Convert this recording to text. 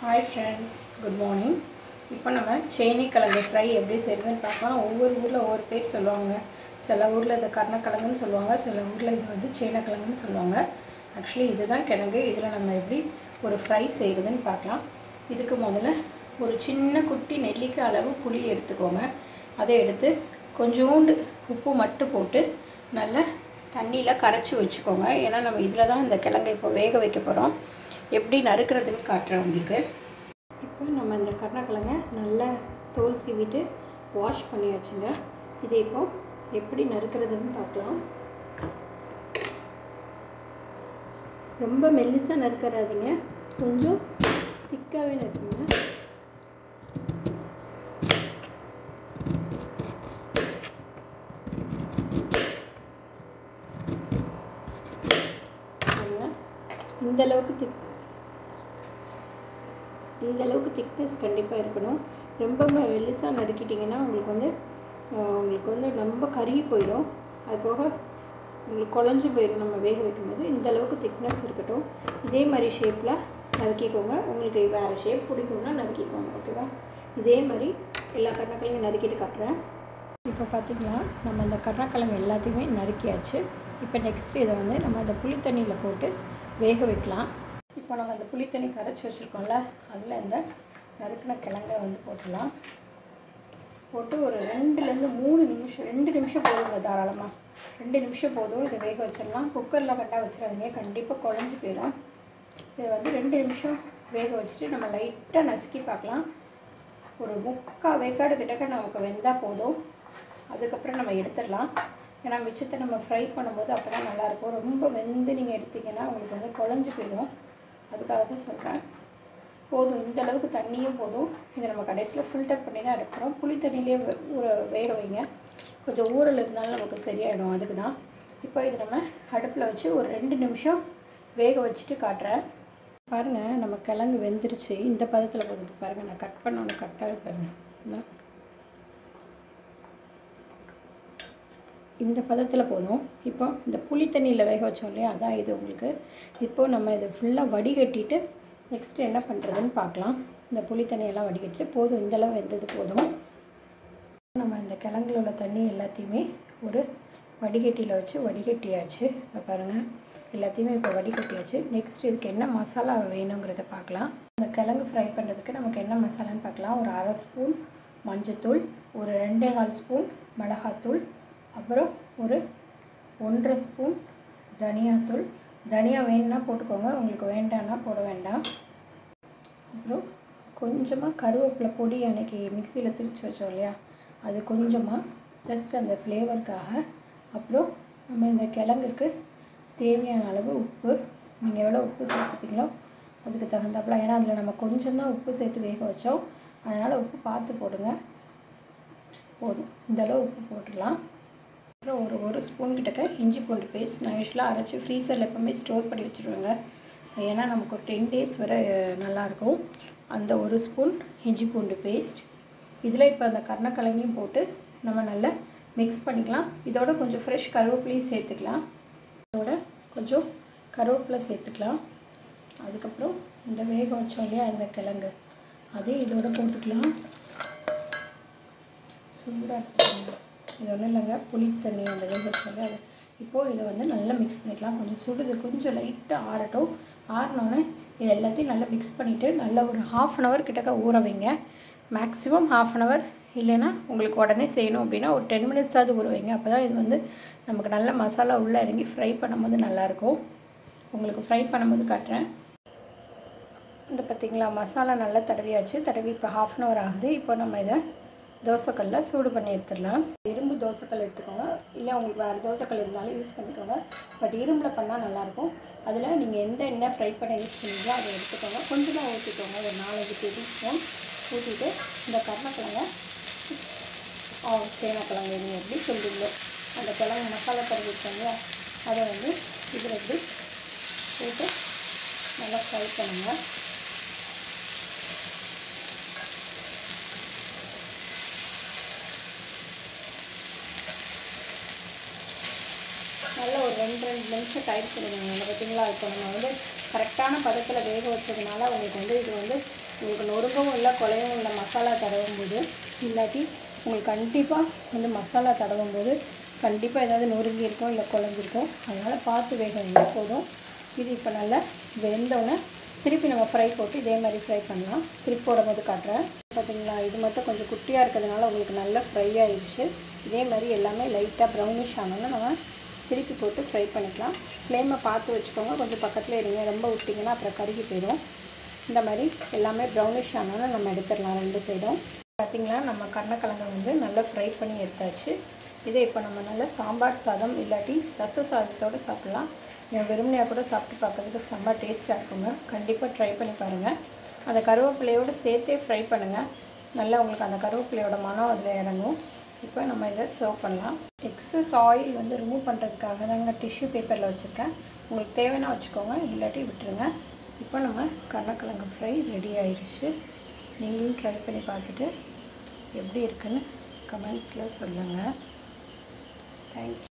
hi friends good morning இப்போ நம்ம சேனைக்கிழங்கு fry எப்படி செய்கிறதுன்னு பார்க்கலாம் ஒவ்வொரு ஊரில் ஒவ்வொரு பேர் சொல்லுவாங்க சில ஊரில் இது கருணக்கிழங்குன்னு சொல்லுவாங்க சில ஊரில் இது வந்து சேனைக்கிழங்குன்னு சொல்லுவாங்க ஆக்சுவலி இதுதான் கிழங்கு இதில் நம்ம எப்படி ஒரு ஃப்ரை செய்கிறதுன்னு பார்க்கலாம் இதுக்கு முதல்ல ஒரு சின்ன குட்டி நெல்லிக்காய் அளவு புளி எடுத்துக்கோங்க அதை எடுத்து கொஞ்சோண்டு உப்பு மட்டும் போட்டு நல்லா தண்ணியில் கரைச்சி வச்சுக்கோங்க ஏன்னா நம்ம இதில் தான் இந்த கிழங்கை இப்போ வேக வைக்க போகிறோம் எப்படி நறுக்கிறதுன்னு காட்டுறேன் உங்களுக்கு இப்போ நம்ம இந்த கருணக்கிழங்கை நல்லா தோல் சீவிட்டு வாஷ் பண்ணியாச்சுங்க இதை இப்போ எப்படி நறுக்கிறதுன்னு பார்க்கலாம் ரொம்ப மெல்லிசாக நறுக்கிறாதீங்க கொஞ்சம் திக்காகவே நறுக்குங்க இந்த அளவுக்கு திக் இந்த அளவுக்கு திக்னஸ் கண்டிப்பாக இருக்கணும் ரொம்ப மெல்லிசாக நறுக்கிட்டிங்கன்னா உங்களுக்கு வந்து உங்களுக்கு வந்து ரொம்ப கருகி போயிடும் அது போக உங்களுக்கு குழஞ்சி போயிடும் நம்ம வேக வைக்கும்போது இந்த அளவுக்கு திக்னஸ் இருக்கட்டும் இதே மாதிரி ஷேப்பில் நறுக்கிக்கோங்க உங்களுக்கு வேறு ஷேப் பிடிக்கும்னா நறுக்கிக்கோங்க ஓகேவா இதே மாதிரி எல்லா கருணக்கிழங்கும் நறுக்கிட்டு காட்டுறேன் இப்போ பார்த்திங்கன்னா நம்ம இந்த கருணக்கிழங்கு எல்லாத்தையுமே நறுக்கியாச்சு இப்போ நெக்ஸ்ட்டு இதை வந்து நம்ம அந்த புளி தண்ணியில் போட்டு வேக வைக்கலாம் இப்போ நம்ம அந்த புளி தண்ணி கரைச்சி வச்சுருக்கோம்ல அதில் இந்த நறுக்கின கிழங்கை வந்து போட்டுடலாம் போட்டு ஒரு ரெண்டுலேருந்து மூணு நிமிஷம் ரெண்டு நிமிஷம் போதுங்க தாராளமாக ரெண்டு நிமிஷம் போதும் இதை வேக வச்சிடலாம் குக்கரில் கட்டாக வச்சிடாதீங்க கண்டிப்பாக குழஞ்சி போயிடும் இதை வந்து ரெண்டு நிமிஷம் வேக வச்சுட்டு நம்ம லைட்டாக நசுக்கி பார்க்கலாம் ஒரு முக்கால் வேக்காடு கிட்டக்க நமக்கு வெந்தால் போதும் அதுக்கப்புறம் நம்ம எடுத்துடலாம் ஏன்னா மிச்சத்தை நம்ம ஃப்ரை பண்ணும்போது அப்போ தான் நல்லாயிருக்கும் ரொம்ப வெந்து நீங்கள் எடுத்திங்கன்னா உங்களுக்கு வந்து குழஞ்சி போயிடும் அதுக்காக தான் சொல்கிறேன் போதும் இந்த அளவுக்கு தண்ணியும் போதும் இதை நம்ம கடைசியில் ஃபில்டர் பண்ணி தான் எடுக்கிறோம் புளி தண்ணியிலே ஊற வேக வைங்க கொஞ்சம் ஊறல் இருந்தாலும் நமக்கு சரியாயிடும் அதுக்கு தான் இப்போ இது நம்ம அடுப்பில் வச்சு ஒரு ரெண்டு நிமிஷம் வேக வச்சுட்டு காட்டுறேன் பாருங்கள் நம்ம கிழங்கு வெந்துருச்சு இந்த பதத்தில் போகுது பாருங்கள் நான் கட் பண்ண ஒன்று கட்டாக பாருங்கள் இந்த பதத்தில் போதும் இப்போ இந்த புளி தண்ணியில் வேக வச்சோம் இல்லையா அதான் இது உங்களுக்கு இப்போது நம்ம இதை ஃபுல்லாக வடிகட்டிட்டு நெக்ஸ்ட்டு என்ன பண்ணுறதுன்னு பார்க்கலாம் இந்த புளி தண்ணியெல்லாம் வடிகட்டிட்டு போதும் இந்தளவு வெந்தது போதும் நம்ம இந்த கிழங்குல உள்ள தண்ணி எல்லாத்தையுமே ஒரு வடிகட்டியில் வச்சு வடிகட்டியாச்சு பாருங்கள் எல்லாத்தையுமே இப்போ வடிகட்டியாச்சு நெக்ஸ்ட் இதுக்கு என்ன மசாலா வேணுங்கிறத பார்க்கலாம் இந்த கிழங்கு ஃப்ரை பண்ணுறதுக்கு நமக்கு என்ன மசாலான்னு பார்க்கலாம் ஒரு அரை ஸ்பூன் மஞ்சத்தூள் ஒரு ரெண்டே கால் ஸ்பூன் மிளகாத்தூள் அப்புறம் ஒரு ஒன்றரை ஸ்பூன் தனியாத்தூள் தனியா வேணும்னா போட்டுக்கோங்க உங்களுக்கு வேண்டாம்னா போட வேண்டாம் அப்புறம் கொஞ்சமாக கருவேப்பிலை பொடி அன்றைக்கி மிக்சியில் திரிச்சு வச்சோம் இல்லையா அது கொஞ்சமாக ஜஸ்ட் அந்த ஃப்ளேவருக்காக அப்புறம் நம்ம இந்த கிழங்குக்கு தேவையான அளவு உப்பு நீங்கள் எவ்வளோ உப்பு சேர்த்துப்பீங்களோ அதுக்கு தகுந்தாப்புல ஏன்னா அதில் நம்ம கொஞ்சம் தான் உப்பு சேர்த்து வேக வச்சோம் அதனால் உப்பு பார்த்து போடுங்க போதும் இந்தளவு உப்பு போட்டுடலாம் அப்புறம் ஒரு ஒரு ஸ்பூன் கிட்டக்க இஞ்சி பூண்டு பேஸ்ட் நான் யூஸ்வலாக அரைச்சி ஃப்ரீசரில் எப்போவுமே ஸ்டோர் பண்ணி வச்சுருவேங்க ஏன்னா நமக்கு ஒரு டென் டேஸ் வரை நல்லாயிருக்கும் அந்த ஒரு ஸ்பூன் இஞ்சி பூண்டு பேஸ்ட் இதில் இப்போ அந்த கருணக்கிழங்கையும் போட்டு நம்ம நல்லா மிக்ஸ் பண்ணிக்கலாம் இதோட கொஞ்சம் ஃப்ரெஷ் கருவேப்பிலையும் சேர்த்துக்கலாம் இதோட கொஞ்சம் கருவேப்பிலை சேர்த்துக்கலாம் அதுக்கப்புறம் இந்த வேக வச்சோம் இல்லையா இந்த கிழங்கு அதையும் இதோட போட்டுக்கலாம் சூடாக இருக்குங்க இது ஒன்றும் இல்லைங்க புளி தண்ணி அந்த வேக வச்சாலே அது இப்போது இதை வந்து நல்லா மிக்ஸ் பண்ணிக்கலாம் கொஞ்சம் சுடுது கொஞ்சம் லைட்டாக ஆறட்டும் ஆறினோடனே இது எல்லாத்தையும் நல்லா மிக்ஸ் பண்ணிவிட்டு நல்லா ஒரு ஹாஃப் அன் ஹவர் கிட்டக்க ஊற வைங்க மேக்ஸிமம் ஹாஃப் அன் ஹவர் இல்லைன்னா உங்களுக்கு உடனே செய்யணும் அப்படின்னா ஒரு டென் மினிட்ஸாவது ஊற வைங்க அப்போ தான் இது வந்து நமக்கு நல்ல மசாலா உள்ளே இறங்கி ஃப்ரை பண்ணும்போது நல்லாயிருக்கும் உங்களுக்கு ஃப்ரை பண்ணும்போது காட்டுறேன் இந்த பார்த்திங்களா மசாலா நல்லா தடவியாச்சு தடவி இப்போ ஹாஃப் அன் ஹவர் ஆகுது இப்போ நம்ம இதை தோசைக்கல்ல சூடு பண்ணி எடுத்துடலாம் இரும்பு தோசைக்கல் எடுத்துக்கோங்க இல்லை உங்களுக்கு வேறு தோசைக்கல் இருந்தாலும் யூஸ் பண்ணிக்கோங்க பட் இரும்பில் பண்ணால் நல்லாயிருக்கும் அதில் நீங்கள் எந்த எண்ணெய் ஃப்ரை பண்ண யூஸ் பண்ணுறீங்களோ அதை எடுத்துக்கோங்க கொஞ்சமாக ஊற்றிக்கோங்க ஒரு நாலஞ்சு டேபிள் ஸ்பூன் ஊற்றிட்டு இந்த கருணக்கிழங்க ஆ சேனக்கிழங்கு நீங்கள் எப்படி சொல்லுவீங்களோ அந்த கிழங்கு மசாலா தடவி வச்சாங்க அதை வந்து இதில் எப்படி போட்டு நல்லா ஃப்ரை பண்ணுங்கள் நல்ல ஒரு ரெண்டு ரெண்டு நிமிஷம் டைட் பண்ணிக்கோங்க பார்த்தீங்களா இப்போ நம்ம வந்து கரெக்டான பதத்தில் வேக வச்சதுனால உங்களுக்கு வந்து இது வந்து உங்களுக்கு நொறுங்கவும் இல்லை குலையவும் இல்லை மசாலா தடவும் போது இல்லாட்டி உங்களுக்கு கண்டிப்பாக வந்து மசாலா தடவும் போது கண்டிப்பாக ஏதாவது நொறுங்கி இருக்கும் இல்லை குழஞ்சிருக்கும் அதனால் பார்த்து வேக வைங்க போதும் இது இப்போ நல்லா வெந்தோடனே திருப்பி நம்ம ஃப்ரை போட்டு இதே மாதிரி ஃப்ரை பண்ணலாம் திருப்பி போடும் போது காட்டுறேன் பார்த்தீங்களா இது மட்டும் கொஞ்சம் குட்டியாக இருக்கிறதுனால உங்களுக்கு நல்லா ஃப்ரை ஆயிடுச்சு இதே மாதிரி எல்லாமே லைட்டாக ப்ரௌனிஷ் ஆனோன்னா நம்ம திருப்பி போட்டு ஃப்ரை பண்ணிக்கலாம் ஃப்ளேமை பார்த்து வச்சுக்கோங்க கொஞ்சம் பக்கத்தில் இருங்க ரொம்ப விட்டிங்கன்னா அப்புறம் கருகி போயிடும் இந்த மாதிரி எல்லாமே ப்ரௌனிஷ் ஆனோன்னா நம்ம எடுத்துடலாம் ரெண்டு சைடும் பார்த்திங்களா நம்ம கருணக்கிழங்கு வந்து நல்லா ஃப்ரை பண்ணி எடுத்தாச்சு இதை இப்போ நம்ம நல்லா சாம்பார் சாதம் இல்லாட்டி ரச சாதத்தோடு சாப்பிட்லாம் நீங்கள் வெறுமனையாக கூட சாப்பிட்டு பார்க்கறதுக்கு செம்ம டேஸ்ட்டாக இருக்குங்க கண்டிப்பாக ட்ரை பண்ணி பாருங்கள் அந்த கருவேப்பிலையோடு சேர்த்தே ஃப்ரை பண்ணுங்கள் நல்லா உங்களுக்கு அந்த கருவேப்பிலையோட மனம் அதில் இறங்கும் இப்போ நம்ம இதை சர்வ் பண்ணலாம் எக்ஸஸ் ஆயில் வந்து ரிமூவ் பண்ணுறதுக்காக தாங்க டிஷ்யூ பேப்பரில் வச்சுருக்கேன் உங்களுக்கு தேவைன்னா வச்சுக்கோங்க இல்லாட்டி விட்டுருங்க இப்போ நம்ம கருணக்கிழங்கு ஃப்ரை ரெடி ஆயிடுச்சு நீங்களும் ட்ரை பண்ணி பார்த்துட்டு எப்படி இருக்குன்னு கமெண்ட்ஸில் சொல்லுங்கள் தேங்க்யூ